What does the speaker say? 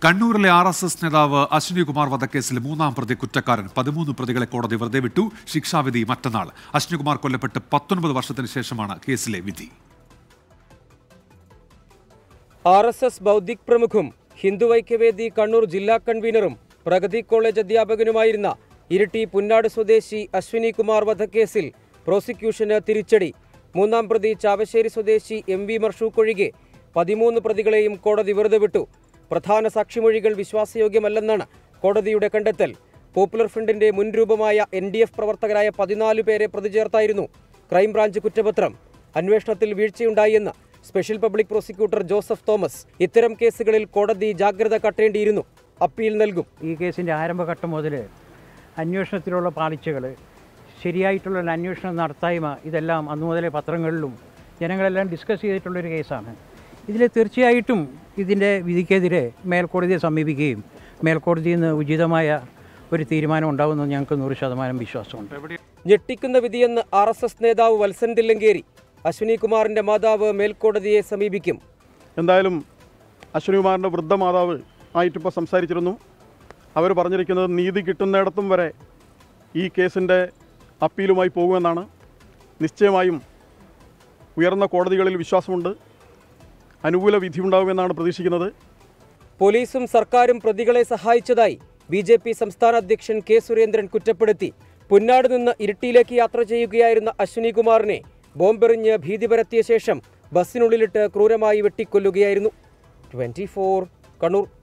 കണ്ണൂരിലെ R S S നേതാവ് അശ്വിനി കുമാർ വധക്കേസിലെ മൂന്നാം പ്രതി കുറ്റക്കാരൻ പതിമൂന്ന് പ്രതികളെ കോടതി വെറുതെ വിട്ടു ശിക്ഷാവിധി മറ്റന്നാൾ അശ്വിനി കുമാർ കൊല്ലപ്പെട്ട് പത്തൊൻപത് വർഷത്തിന് ശേഷമാണ് കേസിലെ വിധി ആർ എസ് എസ് ബൗദ്ധിക് പ്രമുഖും ഹിന്ദു ഐക്യവേദി കണ്ണൂർ ജില്ലാ കൺവീനറും പ്രഗതി കോളേജ് അധ്യാപകനുമായിരുന്ന ഇരിട്ടി പുന്നാട് സ്വദേശി അശ്വിനി കുമാർ വധക്കേസിൽ പ്രോസിക്യൂഷന് തിരിച്ചടി മൂന്നാം പ്രതി ചാവശ്ശേരി സ്വദേശി എം വി മർഷൂഖ് ഒഴികെ പതിമൂന്ന് പ്രതികളെയും കോടതി വെറുതെ വിട്ടു പ്രധാന സാക്ഷിമൊഴികൾ വിശ്വാസയോഗ്യമല്ലെന്നാണ് കോടതിയുടെ കണ്ടെത്തൽ പോപ്പുലർ ഫ്രണ്ടിന്റെ മുൻരൂപമായ എൻ ഡി എഫ് പ്രവർത്തകരായ പതിനാല് പേരെ പ്രതി ചേർത്തായിരുന്നു ക്രൈംബ്രാഞ്ച് കുറ്റപത്രം അന്വേഷണത്തിൽ വീഴ്ചയുണ്ടായെന്ന് special public prosecutor Joseph Thomas ഇത്തരം കേസുകളിൽ കോടതി ജാഗ്രത കാട്ടേണ്ടിയിരുന്നു അപ്പീൽ നൽകും ഈ കേസിൻ്റെ ആരംഭഘട്ടം മുതൽ അന്വേഷണത്തിലുള്ള പാളിച്ചകൾ ശരിയായിട്ടുള്ള ഒരു അന്വേഷണം നടത്തായ്മ ഇതെല്ലാം അന്നു മുതലേ പത്രങ്ങളിലും ജനങ്ങളെല്ലാം ഡിസ്കസ് ചെയ്തിട്ടുള്ളൊരു കേസാണ് ഇതിൽ തീർച്ചയായിട്ടും ഇതിൻ്റെ വിധിക്കെതിരെ മേൽക്കോടതിയെ സമീപിക്കുകയും മേൽക്കോടതിയിൽ നിന്ന് ഉചിതമായ ഒരു തീരുമാനം ഉണ്ടാകുമെന്ന് ഞങ്ങൾക്ക് നൂറ് ശതമാനം വിശ്വാസമുണ്ട് ഞെട്ടിക്കുന്ന വിധിയെന്ന് ആർ എസ് എസ് നേതാവ് വത്സൻ തില്ലങ്കേരി അശ്വിനി കുമാറിന്റെ മാതാവ് മേൽക്കോടതിയെ സമീപിക്കും എന്തായാലും അശ്വനികുമാറിൻ്റെ വൃദ്ധമാതാവ് ആയിട്ടിപ്പോൾ സംസാരിച്ചിരുന്നു അവർ പറഞ്ഞിരിക്കുന്നത് നീതി കിട്ടുന്നിടത്തും വരെ ഈ കേസിൻ്റെ അപ്പീലുമായി പോകുമെന്നാണ് നിശ്ചയമായും ഉയർന്ന കോടതികളിൽ വിശ്വാസമുണ്ട് അനുകൂല വിധിയുണ്ടാകുമെന്നാണ് പ്രതീക്ഷിക്കുന്നത് പോലീസും സർക്കാരും പ്രതികളെ സഹായിച്ചതായി ബി ജെ പി സംസ്ഥാന അധ്യക്ഷൻ കെ സുരേന്ദ്രൻ കുറ്റപ്പെടുത്തി പുന്നാട് നിന്ന് ഇരിട്ടിയിലേക്ക് യാത്ര ചെയ്യുകയായിരുന്ന അശ്വിനി കുമാറിനെ ബോംബെറിഞ്ഞ് ഭീതി പരത്തിയ ശേഷം ബസ്സിനുള്ളിലിട്ട് ക്രൂരമായി വെട്ടിക്കൊല്ലുകയായിരുന്നു ട്വന്റി കണ്ണൂർ